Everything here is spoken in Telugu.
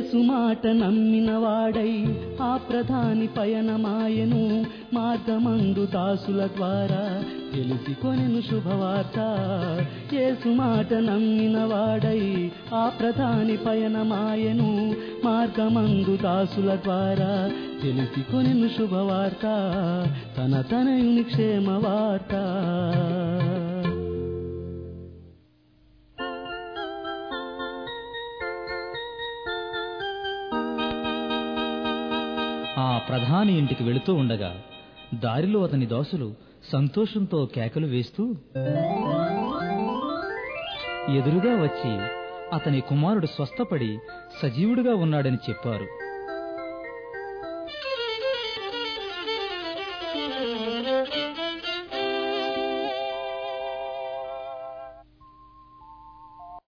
యేసు మాట నమ్మిన వాడై ఆ ప్రధాని పయనమాయను మార్గమందు దాసుల ద్వారా తెలిసి కొనెను శుభవార్త యేసు మాట నమ్మిన వాడై ఆ ప్రధాని పయనమాయను మార్గమందు దాసుల ద్వారా తెలిసి కొనెను శుభవార్త తన తనయుని క్షేమ వార్త ఆ ప్రధాని ఇంటికి వెళుతూ ఉండగా దారిలో అతని దాసులు సంతోషంతో కేకలు వేస్తూ ఎదురుగా వచ్చి అతని కుమారుడు స్వస్థపడి సజీవుడిగా ఉన్నాడని చెప్పారు